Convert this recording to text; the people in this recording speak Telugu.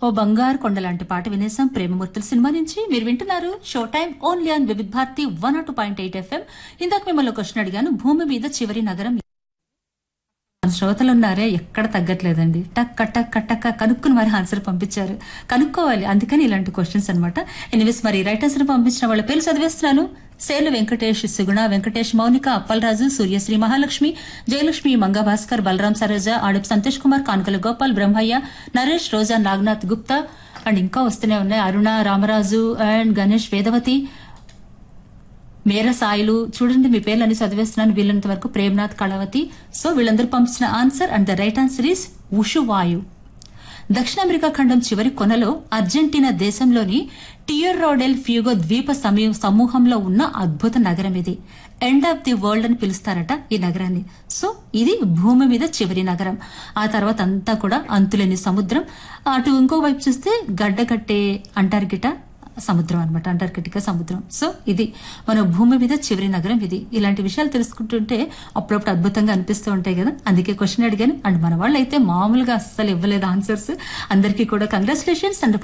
ఓ బంగారు కొండ లాంటి పాట వినేసాం ప్రేమమూర్తుల సినిమా నుంచి మీరు వింటున్నారు show time only on Vividh Bharati one two point eight FM ఇందాక మిమ్మల్ని ఒక క్వశ్చన్ అడిగాను భూమి మీద చివరి నగరం మన శ్రోతలు ఉన్నారే ఎక్కడ తగ్గట్లేదండి టక్ టక్ టక్ కనుక్కుని మరి ఆన్సర్ పంపించారు కనుక్కోవాలి అందుకని ఇలాంటి క్వశ్చన్స్ అనమాట ఎనివేస్ మరి రైటర్స్ ని పంపించిన వాళ్ళ పేర్లు చదివేస్తున్నాను సేలు వెంకటేష్ సుగుణ వెంకటేష్ మౌనిక అప్పలరాజు సూర్యశ్రీ మహాలక్ష్మి జయలక్ష్మి మంగా భాస్కర్ బలరాం సరోజ ఆడప్ సంతోష్ కుమార్ కానుకల గోపాల్ బ్రహ్మయ్య నరేష్ రోజా నాగనాథ్ గుప్తా అండ్ ఇంకా వస్తూనే ఉన్నాయి అరుణ రామరాజు అండ్ గణేష్ వేదవతి మేర సాయిలు చూడండి మీ పేర్లన్నీ చదివేస్తున్నాను వీళ్ళంత వరకు ప్రేమ్నాథ్ కళావతి సో వీళ్ళందరూ పంపించిన answer and the right answer is Ushuaia దక్షిణ అమెరికా ఖండం చివరి కొనలో అర్జెంటీనా దేశంలోని టియర్ రోడెల్ ఫ్యూగో ద్వీప సమీ- సమూహంలో ఉన్న అద్భుత నగరం ఇది ఎండ్ ఆఫ్ ది వరల్డ్ అని పిలుస్తారట ఈ నగరాన్ని సో ఇది భూమి మీద చివరి నగరం ఆ తర్వాత అంతా కూడా అంతులేని సముద్రం అటు ఇంకో వైపు చూస్తే గడ్డకట్టే అంటార్కిటా సముద్రం అనమాట అంటార్కిటికా సముద్రం సో ఇది మన భూమి మీద చివరి నగరం ఇది ఇలాంటి విషయాలు తెలుసుకుంటుంటే అప్పుడప్పుడు అద్భుతంగా అనిపిస్తూ ఉంటాయి కదా అందుకే క్వశ్చన్ అడిగాను అండ్ మన వాళ్ళు అయితే మామూలుగా అస్సలు ఇవ్వలేదు ఆన్సర్స్ అందరికీ కూడా కంగ్రాచులేషన్స్ అండ్